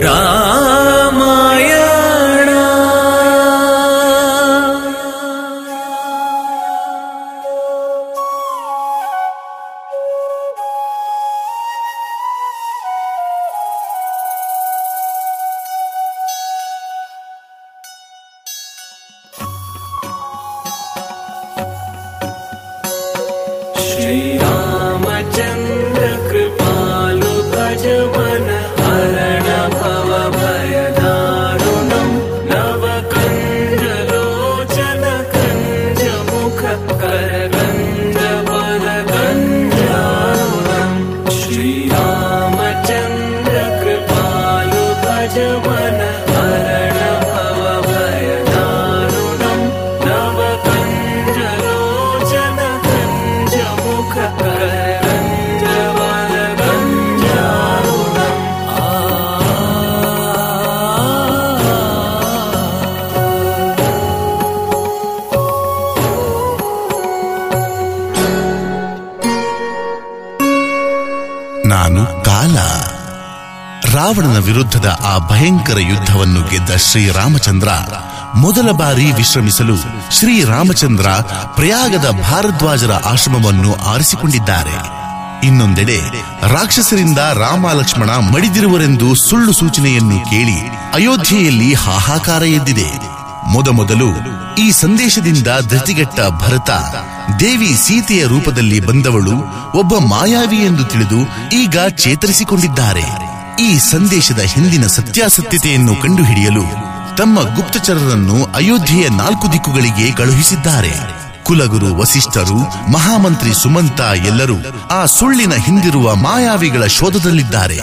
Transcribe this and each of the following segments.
ರಾಮಾಯಣ श्रीरामचन्द्र कृपालु भज मन हरण भव भयदारुणम् नवकञ्जलोचन कञ्ज मुख करगञ्ज वरगञ्जारुणम् श्रीरामचन्द्र कृपालु भज मन हरण भव भयदारुणम् नवकञ्जलोचन कञ्ज मुख करगञ्ज वरगञ्जारुणम् ನಾನು ಕಾಲ ರಾವಣನ ವಿರುದ್ಧದ ಆ ಭಯಂಕರ ಯುದ್ಧವನ್ನು ಗೆದ್ದ ಶ್ರೀರಾಮಚಂದ್ರ ಮೊದಲ ಬಾರಿ ವಿಶ್ರಮಿಸಲು ಶ್ರೀರಾಮಚಂದ್ರ ಪ್ರಯಾಗದ ಭಾರದ್ವಾಜರ ಆಶ್ರಮವನ್ನು ಆರಿಸಿಕೊಂಡಿದ್ದಾರೆ ಇನ್ನೊಂದೆಡೆ ರಾಕ್ಷಸರಿಂದ ರಾಮ ಲಕ್ಷ್ಮಣ ಮಡಿದಿರುವರೆಂದು ಸುಳ್ಳು ಸೂಚನೆಯನ್ನು ಕೇಳಿ ಅಯೋಧ್ಯೆಯಲ್ಲಿ ಹಾಹಾಕಾರ ಎದ್ದಿದೆ ಮೊದಮೊದಲು ಈ ಸಂದೇಶದಿಂದ ಧೃತಿಗೆಟ್ಟ ಭರತ ದೇವಿ ಸೀತೆಯ ರೂಪದಲ್ಲಿ ಬಂದವಳು ಒಬ್ಬ ಮಾಯಾವಿ ಎಂದು ತಿಳಿದು ಈಗ ಚೇತರಿಸಿಕೊಂಡಿದ್ದಾರೆ ಈ ಸಂದೇಶದ ಹಿಂದಿನ ಸತ್ಯಾಸತ್ಯತೆಯನ್ನು ಕಂಡುಹಿಡಿಯಲು ತಮ್ಮ ಗುಪ್ತಚರರನ್ನು ಅಯೋಧ್ಯೆಯ ನಾಲ್ಕು ದಿಕ್ಕುಗಳಿಗೆ ಕಳುಹಿಸಿದ್ದಾರೆ ಕುಲಗುರು ವಸಿಷ್ಠರು ಮಹಾಮಂತ್ರಿ ಸುಮಂತ ಎಲ್ಲರೂ ಆ ಸುಳ್ಳಿನ ಹಿಂದಿರುವ ಮಾಯಾವಿಗಳ ಶೋಧದಲ್ಲಿದ್ದಾರೆ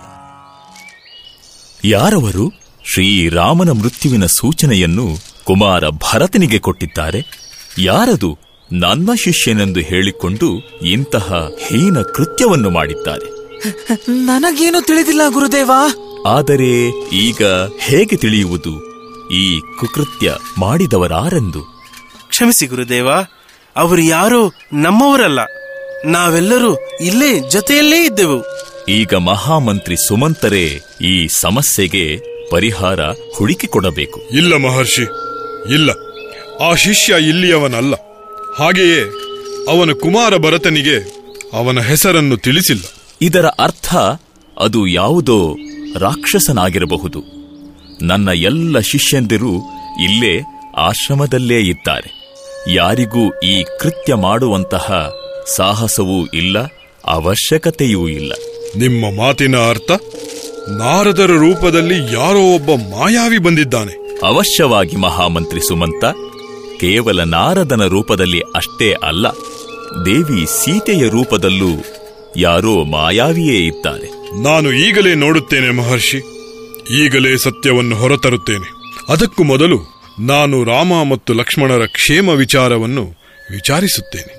ಯಾರವರು ಶ್ರೀರಾಮನ ಮೃತ್ಯುವಿನ ಸೂಚನೆಯನ್ನು ಕುಮಾರ ಭರತನಿಗೆ ಕೊಟ್ಟಿದ್ದಾರೆ ಯಾರದು ನನ್ನ ಶಿಷ್ಯನೆಂದು ಹೇಳಿಕೊಂಡು ಇಂತಹ ಹೀನ ಕೃತ್ಯವನ್ನು ಮಾಡಿದ್ದಾರೆ ನನಗೇನು ತಿಳಿದಿಲ್ಲ ಗುರುದೇವ ಆದರೆ ಈಗ ಹೇಗೆ ತಿಳಿಯುವುದು ಈ ಕುಕೃತ್ಯ ಮಾಡಿದವರಾರೆಂದು ಕ್ಷಮಿಸಿ ಗುರುದೇವ ಅವರು ಯಾರೋ ನಮ್ಮವರಲ್ಲ ನಾವೆಲ್ಲರೂ ಇಲ್ಲೇ ಜೊತೆಯಲ್ಲೇ ಇದ್ದೆವು ಈಗ ಮಹಾಮಂತ್ರಿ ಸುಮಂತರೇ ಈ ಸಮಸ್ಯೆಗೆ ಪರಿಹಾರ ಹುಡುಕಿಕೊಡಬೇಕು ಇಲ್ಲ ಮಹರ್ಷಿ ಇಲ್ಲ ಆ ಶಿಷ್ಯ ಇಲ್ಲಿಯವನಲ್ಲ ಹಾಗೆಯೇ ಅವನ ಕುಮಾರ ಭರತನಿಗೆ ಅವನ ಹೆಸರನ್ನು ತಿಳಿಸಿಲ್ಲ ಇದರ ಅರ್ಥ ಅದು ಯಾವುದೋ ರಾಕ್ಷಸನಾಗಿರಬಹುದು ನನ್ನ ಎಲ್ಲ ಶಿಷ್ಯಂದಿರು ಇಲ್ಲೇ ಆಶ್ರಮದಲ್ಲೇ ಇದ್ದಾರೆ ಯಾರಿಗೂ ಈ ಕೃತ್ಯ ಮಾಡುವಂತಹ ಸಾಹಸವೂ ಇಲ್ಲ ಅವಶ್ಯಕತೆಯೂ ಇಲ್ಲ ನಿಮ್ಮ ಮಾತಿನ ಅರ್ಥ ನಾರದರ ರೂಪದಲ್ಲಿ ಯಾರೋ ಒಬ್ಬ ಮಾಯಾವಿ ಬಂದಿದ್ದಾನೆ ಅವಶ್ಯವಾಗಿ ಮಹಾಮಂತ್ರಿ ಸುಮಂತ ಕೇವಲ ನಾರದನ ರೂಪದಲ್ಲಿ ಅಷ್ಟೇ ಅಲ್ಲ ದೇವಿ ಸೀತೆಯ ರೂಪದಲ್ಲೂ ಯಾರೋ ಮಾಯಾವಿಯೇ ಇದ್ದಾರೆ ನಾನು ಈಗಲೇ ನೋಡುತ್ತೇನೆ ಮಹರ್ಷಿ ಈಗಲೇ ಸತ್ಯವನ್ನು ಹೊರತರುತ್ತೇನೆ ಅದಕ್ಕೂ ಮೊದಲು ನಾನು ರಾಮ ಮತ್ತು ಲಕ್ಷ್ಮಣರ ಕ್ಷೇಮ ವಿಚಾರವನ್ನು ವಿಚಾರಿಸುತ್ತೇನೆ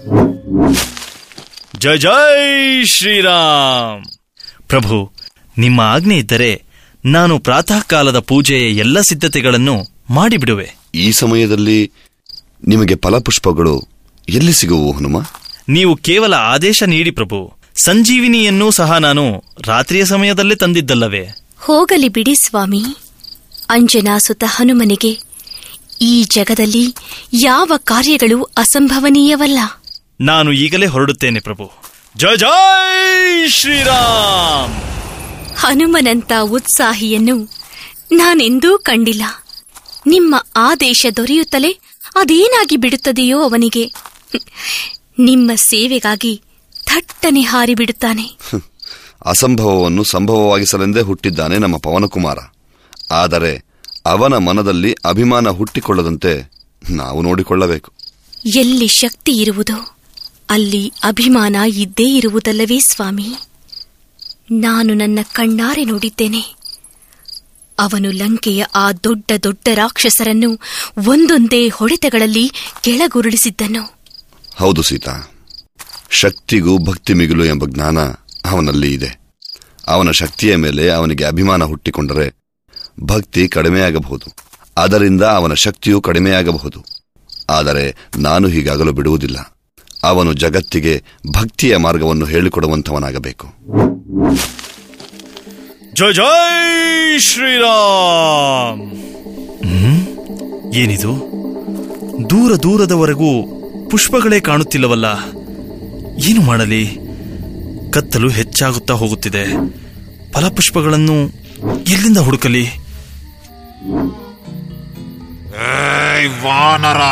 ಜಯ ಜೈ ಶ್ರೀರಾಮ್ ಪ್ರಭು ನಿಮ್ಮ ಆಜ್ಞೆ ಇದ್ದರೆ ನಾನು ಪ್ರಾತಃ ಕಾಲದ ಪೂಜೆಯ ಎಲ್ಲ ಸಿದ್ಧತೆಗಳನ್ನು ಮಾಡಿಬಿಡುವೆ ಈ ಸಮಯದಲ್ಲಿ ನಿಮಗೆ ಫಲಪುಷ್ಪಗಳು ಎಲ್ಲಿ ಸಿಗುವು ಹನುಮ ನೀವು ಕೇವಲ ಆದೇಶ ನೀಡಿ ಪ್ರಭು ಸಂಜೀವಿನಿಯನ್ನೂ ಸಹ ನಾನು ರಾತ್ರಿಯ ಸಮಯದಲ್ಲೇ ತಂದಿದ್ದಲ್ಲವೇ ಹೋಗಲಿ ಬಿಡಿ ಸ್ವಾಮಿ ಅಂಜನಾ ಸುತ ಹನುಮನಿಗೆ ಈ ಜಗದಲ್ಲಿ ಯಾವ ಕಾರ್ಯಗಳು ಅಸಂಭವನೀಯವಲ್ಲ ನಾನು ಈಗಲೇ ಹೊರಡುತ್ತೇನೆ ಪ್ರಭು ಜಯ ಜೈ ಶ್ರೀರಾಮ್ ಹನುಮನಂತ ಉತ್ಸಾಹಿಯನ್ನು ನಾನೆಂದೂ ಕಂಡಿಲ್ಲ ನಿಮ್ಮ ಆದೇಶ ದೊರೆಯುತ್ತಲೇ ಅದೇನಾಗಿ ಬಿಡುತ್ತದೆಯೋ ಅವನಿಗೆ ಹ್ಮ್. ನಿಮ್ಮ ಸೇವೆಗಾಗಿ ಥಟ್ಟನೆ ಹಾರಿಬಿಡುತ್ತಾನೆ ಅಸಂಭವವನ್ನು ಸಂಭವವಾಗಿಸಲೆಂದೇ ಹುಟ್ಟಿದ್ದಾನೆ ನಮ್ಮ ಪವನಕುಮಾರ ಆದರೆ ಅವನ ಮನದಲ್ಲಿ ಅಭಿಮಾನ ಹುಟ್ಟಿಕೊಳ್ಳದಂತೆ ನಾವು ನೋಡಿಕೊಳ್ಳಬೇಕು ಎಲ್ಲಿ ಶಕ್ತಿ ಇರುವುದೋ ಅಲ್ಲಿ ಅಭಿಮಾನ ಇದ್ದೇ ಇರುವುದಲ್ಲವೇ ಸ್ವಾಮಿ ನಾನು ನನ್ನ ಕಣ್ಣಾರೆ ನೋಡಿದ್ದೇನೆ ಅವನು ಲಂಕೆಯ ಆ ದೊಡ್ಡ ದೊಡ್ಡ ರಾಕ್ಷಸರನ್ನು ಒಂದೊಂದೇ ಹೊಡೆತಗಳಲ್ಲಿ ಕೆಳಗುರುಳಿಸಿದ್ದನು ಹೌದು ಸೀತಾ ಶಕ್ತಿಗೂ ಭಕ್ತಿ ಮಿಗಿಲು ಎಂಬ ಜ್ಞಾನ ಅವನಲ್ಲಿ ಇದೆ ಅವನ ಶಕ್ತಿಯ ಮೇಲೆ ಅವನಿಗೆ ಅಭಿಮಾನ ಹುಟ್ಟಿಕೊಂಡರೆ ಭಕ್ತಿ ಕಡಿಮೆಯಾಗಬಹುದು ಅದರಿಂದ ಅವನ ಶಕ್ತಿಯೂ ಕಡಿಮೆಯಾಗಬಹುದು ಆದರೆ ನಾನು ಹೀಗಾಗಲು ಬಿಡುವುದಿಲ್ಲ ಅವನು ಜಗತ್ತಿಗೆ ಭಕ್ತಿಯ ಮಾರ್ಗವನ್ನು ಹೇಳಿಕೊಡುವಂಥವನಾಗಬೇಕು ಜೈ ಜೈ ಶ್ರೀರಾಮ್ ಹ್ಮ್? ಏನಿದು ದೂರ ದೂರದವರೆಗೂ ಪುಷ್ಪಗಳೇ ಕಾಣುತ್ತಿಲ್ಲವಲ್ಲ ಏನು ಮಾಡಲಿ ಕತ್ತಲು ಹೆಚ್ಚಾಗುತ್ತಾ ಹೋಗುತ್ತಿದೆ ಫಲಪುಷ್ಪಗಳನ್ನು ಎಲ್ಲಿಂದ ಹುಡುಕಲಿ ಏಯ್ ವಾನರ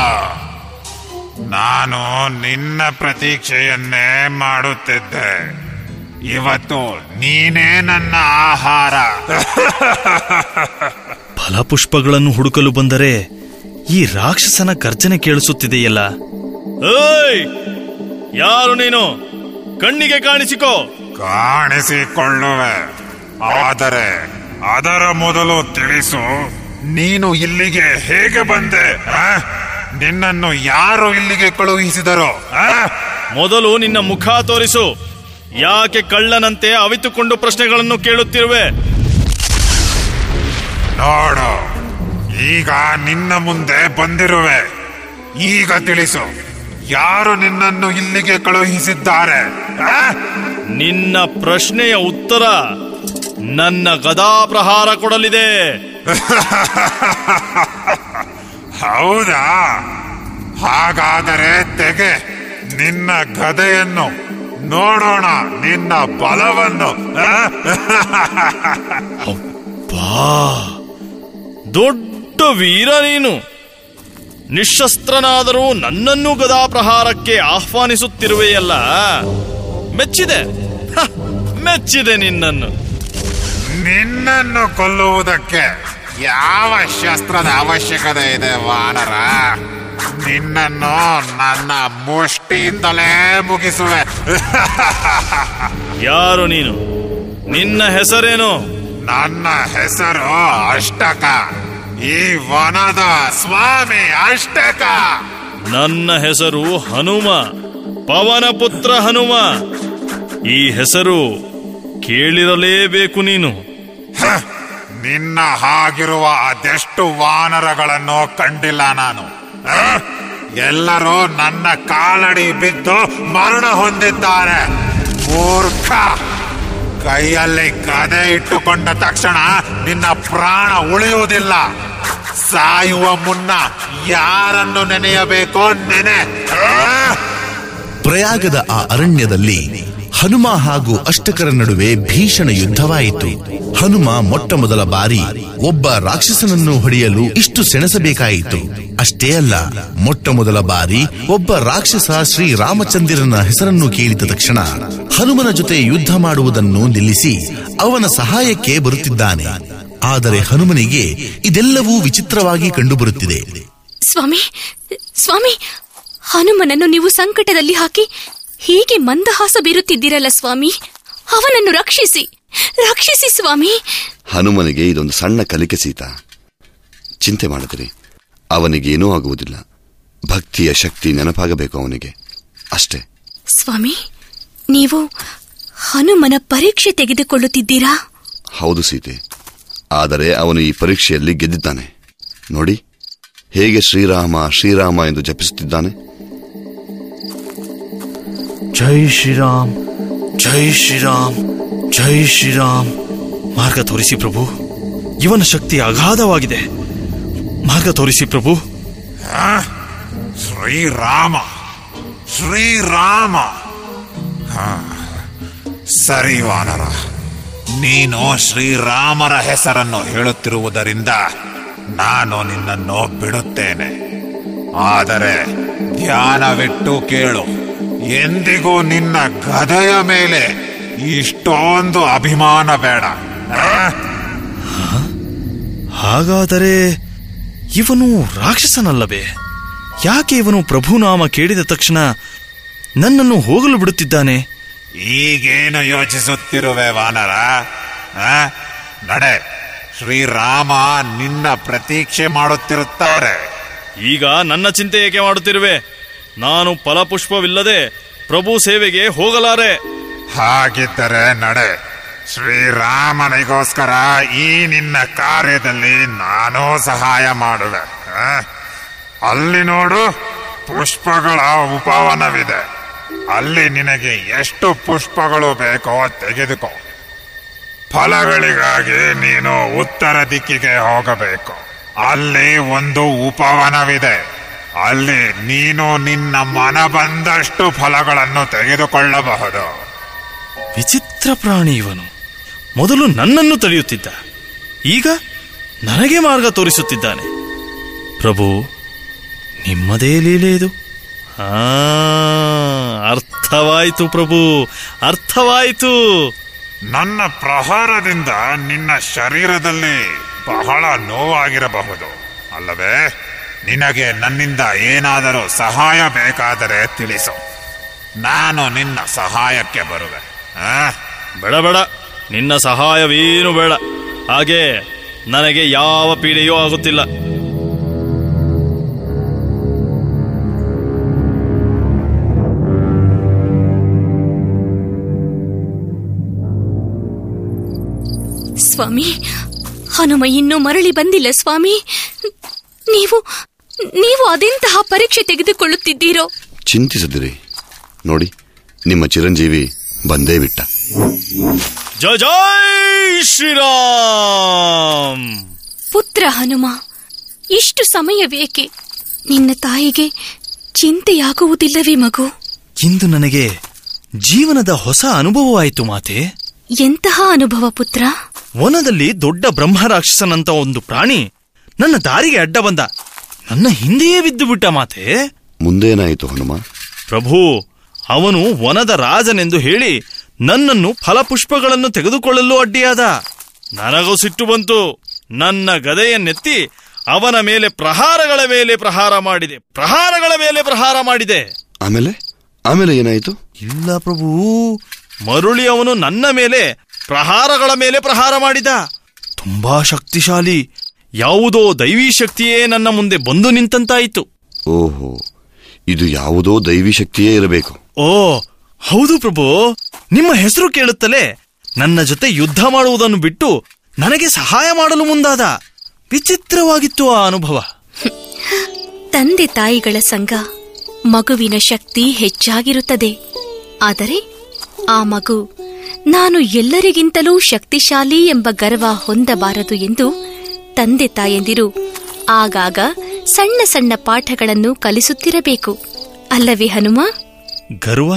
ನಾನು ನಿನ್ನ ಪ್ರತೀಕ್ಷೆಯನ್ನೇ ಮಾಡುತ್ತಿದ್ದೆ ಇವತ್ತು ನೀನೇ ನನ್ನ ಆಹಾರ ಫಲಪುಷ್ಪಗಳನ್ನು ಹುಡುಕಲು ಬಂದರೆ ಈ ರಾಕ್ಷಸನ ಗರ್ಜನೆ ಕೇಳಿಸುತ್ತಿದೆಯಲ್ಲ ಏಯ್ ಯಾರು ನೀನು ಕಣ್ಣಿಗೆ ಕಾಣಿಸಿಕೋ ಕಾಣಿಸಿಕೊಳ್ಳುವೆ ಆದರೆ ಅದರ ಮೊದಲು ತಿಳಿಸು ನೀನು ಇಲ್ಲಿಗೆ ಹೇಗೆ ಬಂದೆ ಆ? ನಿನ್ನನ್ನು ಯಾರು ಇಲ್ಲಿಗೆ ಕಳುಹಿಸಿದರೋ ಆ? ಮೊದಲು ನಿನ್ನ ಮುಖ ತೋರಿಸು ಯಾಕೆ ಕಳ್ಳನಂತೆ ಅವಿತುಕೊಂಡು ಪ್ರಶ್ನೆಗಳನ್ನು ಕೇಳುತ್ತಿರುವೆ ನೋಡು ಈಗ ನಿನ್ನ ಮುಂದೆ ಬಂದಿರುವೆ ಈಗ ತಿಳಿಸು ಯಾರು ನಿನ್ನನ್ನು ಇಲ್ಲಿಗೆ ಕಳುಹಿಸಿದ್ದಾರೆ ಆ? ನಿನ್ನ ಪ್ರಶ್ನೆಯ ಉತ್ತರ ನನ್ನ ಗದಾ ಪ್ರಹಾರ ಕೊಡಲಿದೆ ಹೌದಾ ಹಾಗಾದರೆ ತೆಗೆ ನಿನ್ನ ಗದೆಯನ್ನು ನೋಡೋಣ ನಿನ್ನ ಬಲವನ್ನು ಆ? ಬಾ ದೊಡ್ಡ ವೀರ ನೀನು ನಿಶಸ್ತ್ರನಾದರೂ ನನ್ನನ್ನು ಗದಾ ಪ್ರಹಾರಕ್ಕೆ ಆಹ್ವಾನಿಸುತ್ತಿರುವೆಯಲ್ಲ ಮೆಚ್ಚಿದೆ ಹ, ಮೆಚ್ಚಿದೆ ನಿನ್ನನ್ನು ನಿನ್ನನ್ನು ಕೊಲ್ಲುವುದಕ್ಕೆ ಯಾವ ಶಸ್ತ್ರದ ಅವಶ್ಯಕತೆ ಇದೆ ವಾನರ ನಿನ್ನನ್ನು ನನ್ನ ಮುಷ್ಟಿಯಿಂದಲೇ ಮುಗಿಸುವೆ ಯಾರು ನೀನು ನಿನ್ನ ಹೆಸರೇನು ನನ್ನ ಹೆಸರು ಅಷ್ಟಕ ಈ ವನದ ಸ್ವಾಮಿ ಅಷ್ಟಕ ನನ್ನ ಹೆಸರು ಹನುಮ ಪವನ ಪುತ್ರ ಹನುಮ ಈ ಹೆಸರು ಕೇಳಿರಲೇಬೇಕು ನೀನು ಹ, ನಿನ್ನ ಹಾಗಿರುವ ಅದೆಷ್ಟು ವಾನರಗಳನ್ನು ಕಂಡಿಲ್ಲ ನಾನು ಆ? ಎಲ್ಲರೂ ನನ್ನ ಕಾಲಡಿ ಬಿದ್ದು ಮರಣ ಹೊಂದಿದ್ದಾರೆ ಮೂರ್ಖ ಕೈಯಲ್ಲಿ ಗದೆ ಇಟ್ಟುಕೊಂಡ ತಕ್ಷಣ ನಿನ್ನ ಪ್ರಾಣ ಉಳಿಯುವುದಿಲ್ಲ ಸಾಯುವ ಮುನ್ನ ಯಾರನ್ನು ನೆನೆಯಬೇಕೋ ನೆನೆ ಆ? ಪ್ರಯಾಗದ ಆ ಅರಣ್ಯದಲ್ಲಿ ಹನುಮ ಹಾಗೂ ಅಷ್ಟಕರ ನಡುವೆ ಭೀಷಣ ಯುದ್ಧವಾಯಿತು ಹನುಮ ಮೊಟ್ಟ ಮೊದಲ ಬಾರಿ ಒಬ್ಬ ರಾಕ್ಷಸನನ್ನು ಹೊಡೆಯಲು ಇಷ್ಟು ಸೆಣಸಬೇಕಾಯಿತು ಅಷ್ಟೇ ಅಲ್ಲ ಮೊಟ್ಟ ಮೊದಲ ಬಾರಿ ಒಬ್ಬ ರಾಕ್ಷಸ ಶ್ರೀ ರಾಮಚಂದ್ರನ ಹೆಸರನ್ನು ಕೇಳಿದ ತಕ್ಷಣ ಹನುಮನ ಜೊತೆ ಯುದ್ಧ ಮಾಡುವುದನ್ನು ನಿಲ್ಲಿಸಿ ಅವನ ಸಹಾಯಕ್ಕೆ ಬರುತ್ತಿದ್ದಾನೆ ಆದರೆ ಹನುಮನಿಗೆ ಇದೆಲ್ಲವೂ ವಿಚಿತ್ರವಾಗಿ ಕಂಡುಬರುತ್ತಿದೆ ಸ್ವಾಮಿ ಸ್ವಾಮಿ ಹನುಮನನ್ನು ನೀವು ಸಂಕಟದಲ್ಲಿ ಹಾಕಿ ಹೀಗೆ ಮಂದಹಾಸ ಬೀರುತ್ತಿದ್ದೀರಲ್ಲ ಸ್ವಾಮಿ ಅವನನ್ನು ರಕ್ಷಿಸಿ ರಕ್ಷಿಸಿ ಸ್ವಾಮಿ ಹನುಮನಿಗೆ ಇದೊಂದು ಸಣ್ಣ ಕಲಿಕೆ ಸೀತಾ ಚಿಂತೆ ಮಾಡಿದ್ರಿ ಅವನಿಗೇನೂ ಆಗುವುದಿಲ್ಲ ಭಕ್ತಿಯ ಶಕ್ತಿ ನೆನಪಾಗಬೇಕು ಅವನಿಗೆ ಅಷ್ಟೇ ಸ್ವಾಮಿ ನೀವು ಹನುಮನ ಪರೀಕ್ಷೆ ತೆಗೆದುಕೊಳ್ಳುತ್ತಿದ್ದೀರಾ ಹೌದು ಸೀತೆ ಆದರೆ ಅವನು ಈ ಪರೀಕ್ಷೆಯಲ್ಲಿ ಗೆದ್ದಿದ್ದಾನೆ ನೋಡಿ ಹೇಗೆ ಶ್ರೀರಾಮ ಶ್ರೀರಾಮ ಎಂದು ಜಪಿಸುತ್ತಿದ್ದಾನೆ ಜೈ ಶ್ರೀರಾಮ್ ಜೈ ಶ್ರೀರಾಮ್ ಜೈ ಶ್ರೀರಾಮ್ ಮಾರ್ಗ ತೋರಿಸಿ ಪ್ರಭು ಇವನ ಶಕ್ತಿ ಅಗಾಧವಾಗಿದೆ ಮಾರ್ಗ ತೋರಿಸಿ ಪ್ರಭು ಆ? ಶ್ರೀರಾಮ ಶ್ರೀರಾಮ ಹಾ. ಸರಿ ವಾನರ ನೀನು ಶ್ರೀರಾಮರ ಹೆಸರನ್ನು ಹೇಳುತ್ತಿರುವುದರಿಂದ ನಾನು ನಿನ್ನನ್ನು ಬಿಡುತ್ತೇನೆ ಆದರೆ ಧ್ಯಾನವಿಟ್ಟು ಕೇಳು ಎಂದಿಗೂ ನಿನ್ನ ಗದೆಯ ಮೇಲೆ ಇಷ್ಟೊಂದು ಅಭಿಮಾನ ಬೇಡ ಆ? ಹಾಗಾದರೆ ಇವನು ರಾಕ್ಷಸನಲ್ಲವೇ ಯಾಕೆ ಇವನು ಪ್ರಭುನಾಮ ಕೇಳಿದ ತಕ್ಷಣ ನನ್ನನ್ನು ಹೋಗಲು ಬಿಡುತ್ತಿದ್ದಾನೆ ಈಗೇನು ಯೋಚಿಸುತ್ತಿರುವೆ ವಾನರ ಆ? ನಡೆ ಶ್ರೀರಾಮ ನಿನ್ನ ಪ್ರತೀಕ್ಷೆ ಮಾಡುತ್ತಿರುತ್ತಾರೆ ಈಗ ನನ್ನ ಚಿಂತೆ ಏಕೆ ಮಾಡುತ್ತಿರುವೆ ನಾನು ಫಲಪುಷ್ಪವಿಲ್ಲದೆ ಪ್ರಭು ಸೇವೆಗೆ ಹೋಗಲಾರೆ ಹಾಗಿದ್ದರೆ ನಡೆ ಶ್ರೀರಾಮನಿಗೋಸ್ಕರ ಈ ನಿನ್ನ ಕಾರ್ಯದಲ್ಲಿ ನಾನೂ ಸಹಾಯ ಮಾಡುವೆ ಆ? ಅಲ್ಲಿ ನೋಡು ಪುಷ್ಪಗಳ ಉಪವನವಿದೆ ಅಲ್ಲಿ ನಿನಗೆ ಎಷ್ಟು ಪುಷ್ಪಗಳು ಬೇಕೋ ತೆಗೆದುಕೋ ಫಲಗಳಿಗಾಗಿ ನೀನು ಉತ್ತರ ದಿಕ್ಕಿಗೆ ಹೋಗಬೇಕು ಅಲ್ಲಿ ಒಂದು ಉಪವನವಿದೆ ಅಲ್ಲಿ ನೀನು ನಿನ್ನ ಮನ ಬಂದಷ್ಟು ಫಲಗಳನ್ನು ತೆಗೆದುಕೊಳ್ಳಬಹುದು ವಿಚಿತ್ರ ಪ್ರಾಣಿ ಇವನು ಮೊದಲು ನನ್ನನ್ನು ತಡೆಯುತ್ತಿದ್ದ ಈಗ ನನಗೆ ಮಾರ್ಗ ತೋರಿಸುತ್ತಿದ್ದಾನೆ ಪ್ರಭು ನಿಮ್ಮದೇ ಲೀಲೆ ಇದು ಆ ಅರ್ಥವಾಯಿತು ಪ್ರಭು ಅರ್ಥವಾಯಿತು ನನ್ನ ಪ್ರಹಾರದಿಂದ ನಿನ್ನ ಶರೀರದಲ್ಲಿ ಬಹಳ ನೋವಾಗಿರಬಹುದು ಅಲ್ಲವೇ ನಿನಗೆ ನನ್ನಿಂದ ಏನಾದರೂ ಸಹಾಯ ಬೇಕಾದರೆ ತಿಳಿಸು ನಾನು ನಿನ್ನ ಸಹಾಯಕ್ಕೆ ಬರುವೆ ಆ? ಬೇಡ ಬೇಡ ನಿನ್ನ ಸಹಾಯವೇನು ಬೇಡ ಹಾಗೆ ನನಗೆ ಯಾವ ಪೀಡೆಯೂ ಆಗುತ್ತಿಲ್ಲ ಸ್ವಾಮಿ ಹನುಮ ಇನ್ನೂ ಮರಳಿ ಬಂದಿಲ್ಲ ಸ್ವಾಮಿ ನೀವು ನೀವು ಅದೆಂತಹ ಪರೀಕ್ಷೆ ತೆಗೆದುಕೊಳ್ಳುತ್ತಿದ್ದೀರೋ ಚಿಂತಿಸದಿರಿ ನೋಡಿ ನಿಮ್ಮ ಚಿರಂಜೀವಿ ಬಂದೇ ಬಿಟ್ಟ ಜಯ ಜೈ ಶ್ರೀರಾಮ್ ಪುತ್ರ ಹನುಮ ಇಷ್ಟು ಸಮಯವೇಕೆ ನಿನ್ನ ತಾಯಿಗೆ ಚಿಂತೆಯಾಗುವುದಿಲ್ಲವೇ ಮಗು ಇಂದು ನನಗೆ ಜೀವನದ ಹೊಸ ಅನುಭವವಾಯಿತು ಮಾತೆ ಎಂತಹ ಅನುಭವ ಪುತ್ರ ವನದಲ್ಲಿ ದೊಡ್ಡ ಬ್ರಹ್ಮರಾಕ್ಷಸನಂತ ಒಂದು ಪ್ರಾಣಿ ನನ್ನ ದಾರಿಗೆ ಅಡ್ಡ ಬಂದ ನನ್ನ ಹಿಂದೆಯೇ ಬಿದ್ದು ಬಿಟ್ಟ ಮಾತೆ ಮುಂದೇನಾಯಿತು ಹನುಮ ಪ್ರಭು ಅವನು ವನದ ರಾಜನೆಂದು ಹೇಳಿ ನನ್ನನ್ನು ಫಲಪುಷ್ಪಗಳನ್ನು ತೆಗೆದುಕೊಳ್ಳಲು ಅಡ್ಡಿಯಾದ ನನಗೂ ಸಿಟ್ಟು ಬಂತು ನನ್ನ ಗದೆಯನ್ನೆತ್ತಿ ಅವನ ಮೇಲೆ ಪ್ರಹಾರಗಳ ಮೇಲೆ ಪ್ರಹಾರ ಮಾಡಿದೆ ಪ್ರಹಾರಗಳ ಮೇಲೆ ಪ್ರಹಾರ ಮಾಡಿದೆ ಆಮೇಲೆ ಆಮೇಲೆ ಏನಾಯಿತು ಇಲ್ಲ ಪ್ರಭು ಮರುಳಿ ಅವನು ನನ್ನ ಮೇಲೆ ಪ್ರಹಾರಗಳ ಮೇಲೆ ಪ್ರಹಾರ ಮಾಡಿದ ತುಂಬಾ ಶಕ್ತಿಶಾಲಿ ಯಾವುದೋ ದೈವೀ ಶಕ್ತಿಯೇ ನನ್ನ ಮುಂದೆ ಬಂದು ನಿಂತಂತಾಯಿತು ಓಹೋ ಇದು ಯಾವುದೋ ದೈವಿ ಶಕ್ತಿಯೇ ಇರಬೇಕು ಓ ಹೌದು ಪ್ರಭು ನಿಮ್ಮ ಹೆಸರು ಕೇಳುತ್ತಲೇ ನನ್ನ ಜೊತೆ ಯುದ್ಧ ಮಾಡುವುದನ್ನು ಬಿಟ್ಟು ನನಗೆ ಸಹಾಯ ಮಾಡಲು ಮುಂದಾದ ವಿಚಿತ್ರವಾಗಿತ್ತು ಆ ಅನುಭವ ತಂದೆ ತಾಯಿಗಳ ಸಂಗ ಮಗುವಿನ ಶಕ್ತಿ ಹೆಚ್ಚಾಗಿರುತ್ತದೆ ಆದರೆ ಆ ಮಗು ನಾನು ಎಲ್ಲರಿಗಿಂತಲೂ ಶಕ್ತಿಶಾಲಿ ಎಂಬ ಗರ್ವ ಹೊಂದಬಾರದು ಎಂದು ತಂದೆ ತಾಯಂದಿರು ಆಗಾಗ ಸಣ್ಣ ಸಣ್ಣ ಪಾಠಗಳನ್ನು ಕಲಿಸುತ್ತಿರಬೇಕು ಅಲ್ಲವೇ ಹನುಮ ಗರ್ವ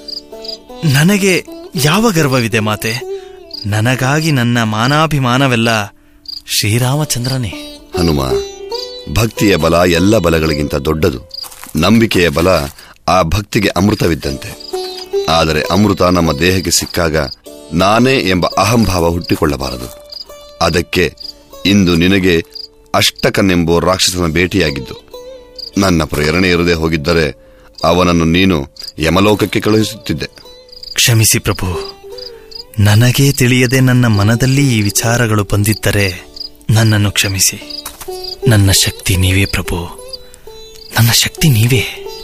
ನನಗೆ ಯಾವ ಗರ್ವವಿದೆ ಮಾತೆ ನನಗಾಗಿ ನನ್ನ ಮಾನಾಭಿಮಾನವೆಲ್ಲ ಶ್ರೀರಾಮಚಂದ್ರನೇ ಹನುಮ ಭಕ್ತಿಯ ಬಲ ಎಲ್ಲ ಬಲಗಳಿಗಿಂತ ದೊಡ್ಡದು ನಂಬಿಕೆಯ ಬಲ ಆ ಭಕ್ತಿಗೆ ಅಮೃತವಿದ್ದಂತೆ ಆದರೆ ಅಮೃತ ನಮ್ಮ ದೇಹಕ್ಕೆ ಸಿಕ್ಕಾಗ ನಾನೇ ಎಂಬ ಅಹಂಭಾವ ಹುಟ್ಟಿಕೊಳ್ಳಬಾರದು ಅದಕ್ಕೆ ಇಂದು ನಿನಗೆ ಅಷ್ಟಕನೆಂಬೋ ರಾಕ್ಷಸನ ಭೇಟಿಯಾಗಿದ್ದು ನನ್ನ ಪ್ರೇರಣೆ ಇರದೆ ಹೋಗಿದ್ದರೆ ಅವನನ್ನು ನೀನು ಯಮಲೋಕಕ್ಕೆ ಕಳುಹಿಸುತ್ತಿದ್ದೆ ಕ್ಷಮಿಸಿ ಪ್ರಭು ನನಗೇ ತಿಳಿಯದೆ ನನ್ನ ಮನದಲ್ಲಿ ಈ ವಿಚಾರಗಳು ಬಂದಿದ್ದರೆ ನನ್ನನ್ನು ಕ್ಷಮಿಸಿ ನನ್ನ ಶಕ್ತಿ ನೀವೇ ಪ್ರಭು ನನ್ನ ಶಕ್ತಿ ನೀವೇ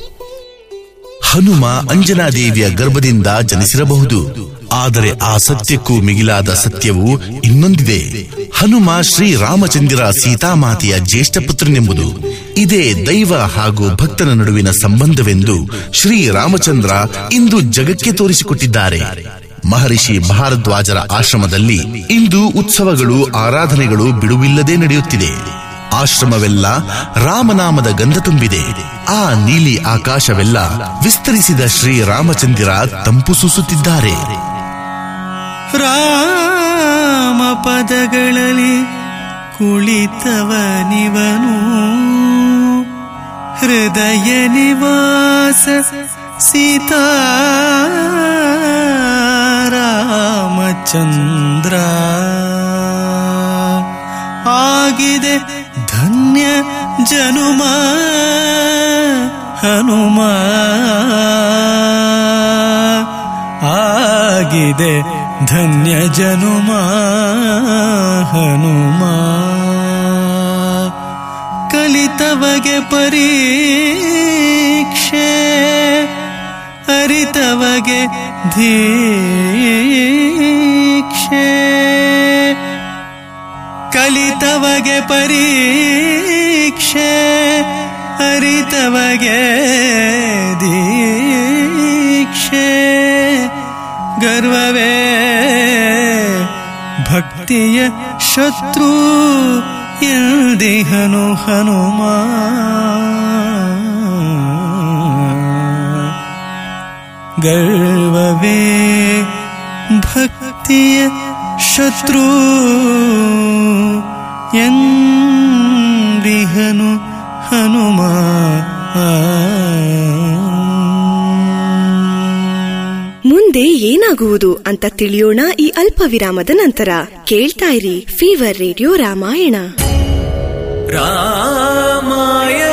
ಹನುಮ ಅಂಜನಾದೇವಿಯ ಗರ್ಭದಿಂದ ಜನಿಸಿರಬಹುದು ಆದರೆ ಆ ಸತ್ಯಕ್ಕೂ ಮಿಗಿಲಾದ ಸತ್ಯವು ಇನ್ನೊಂದಿದೆ ಹನುಮ ಶ್ರೀ ರಾಮಚಂದ್ರ ಸೀತಾಮಾತೆಯ ಜ್ಯೇಷ್ಠ ಪುತ್ರನೆಂಬುದು ಇದೇ ದೈವ ಹಾಗೂ ಭಕ್ತನ ನಡುವಿನ ಸಂಬಂಧವೆಂದು ಶ್ರೀ ರಾಮಚಂದ್ರ ಇಂದು ಜಗಕ್ಕೆ ತೋರಿಸಿಕೊಟ್ಟಿದ್ದಾರೆ ಮಹರ್ಷಿ ಭಾರದ್ವಾಜರ ಆಶ್ರಮದಲ್ಲಿ ಇಂದು ಉತ್ಸವಗಳು ಆರಾಧನೆಗಳು ಬಿಡುವಿಲ್ಲದೆ ನಡೆಯುತ್ತಿದೆ ಆಶ್ರಮವೆಲ್ಲ ರಾಮನಾಮದ ಗಂಧ ತುಂಬಿದೆ ಆ ನೀಲಿ ಆಕಾಶವೆಲ್ಲ ವಿಸ್ತರಿಸಿದ ಶ್ರೀ ರಾಮಚಂದಿರ ತಂಪು ಸೂಸುತ್ತಿದ್ದಾರೆ ರಾಮ ಪದಗಳಲ್ಲಿ ಕುಳಿತವನಿವನು ಹೃದಯ ನಿವಾಸ ಸೀತಾ ರಾಮಚಂದ್ರ ಆಗಿದೆ ಧನ್ಯ ಜನುಮ ಹನುಮ ಆಗಿದೆ ಧನ್ಯ ಜನುಮ ಹನುಮ ಕಲಿತವಗೆ ಪರೀಕ್ಷೆ ಅರಿತವಗೆ ದೀಕ್ಷೆ ಕಲಿತವಗೆ ಪರೀಕ್ಷೆ ಅರಿತವಗೆ ದೀಕ್ಷೆ ಗರ್ವವೇ ಭಕ್ತಿಯ ಶತ್ರು ಎಂದಿಹನು ಹನುಮ ಗರ್ವವೇ ಭಕ್ತಿಯ ಶತ್ರು ಎಂದಿಹನು ಹನುಮ ಮುಂದೆ ಏನಾಗುವುದು ಅಂತ ತಿಳಿಯೋಣ ಈ ಅಲ್ಪ ವಿರಾಮದ ನಂತರ ಕೇಳ್ತಾ ಇರಿ ಫೀವರ್ ರೇಡಿಯೋ ರಾಮಾಯಣ ರಾಮಾಯಣ